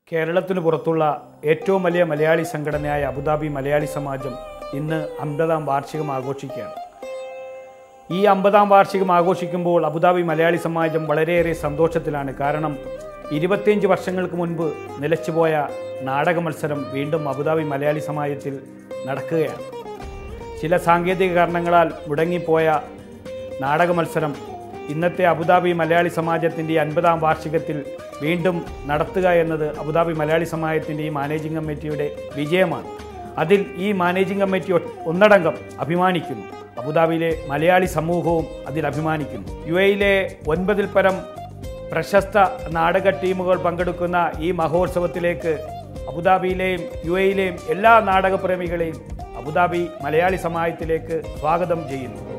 കേരളത്തിന് പുറത്തുള്ള ഏറ്റവും വലിയ മലയാളി സംഘടനയായ അബുദാബി മലയാളി സമാജം ഇന്ന് അമ്പതാം വാർഷികം ആഘോഷിക്കുകയാണ് ഈ അമ്പതാം വാർഷികം ആഘോഷിക്കുമ്പോൾ അബുദാബി മലയാളി സമാജം വളരെയേറെ സന്തോഷത്തിലാണ് കാരണം ഇരുപത്തിയഞ്ച് വർഷങ്ങൾക്ക് മുൻപ് നിലച്ചുപോയ നാടക മത്സരം വീണ്ടും അബുദാബി മലയാളി സമാജത്തിൽ നടക്കുകയാണ് ചില സാങ്കേതിക കാരണങ്ങളാൽ മുടങ്ങിപ്പോയ നാടക മത്സരം ഇന്നത്തെ അബുദാബി മലയാളി സമാജത്തിൻ്റെ അൻപതാം വാർഷികത്തിൽ വീണ്ടും നടത്തുക എന്നത് അബുദാബി മലയാളി സമാജത്തിൻ്റെ ഈ മാനേജിംഗ് കമ്മിറ്റിയുടെ വിജയമാണ് അതിൽ ഈ മാനേജിംഗ് കമ്മിറ്റി ഒ- ഒന്നടങ്കം അഭിമാനിക്കുന്നു അബുദാബിയിലെ മലയാളി സമൂഹവും അതിൽ അഭിമാനിക്കുന്നു യു എയിലെ ഒൻപതിൽ പരം പ്രശസ്ത നാടക ടീമുകൾ പങ്കെടുക്കുന്ന ഈ മഹോത്സവത്തിലേക്ക് അബുദാബിയിലെയും യു എയിലെയും എല്ലാ നാടകപ്രേമികളെയും അബുദാബി മലയാളി സമാജത്തിലേക്ക് സ്വാഗതം ചെയ്യുന്നു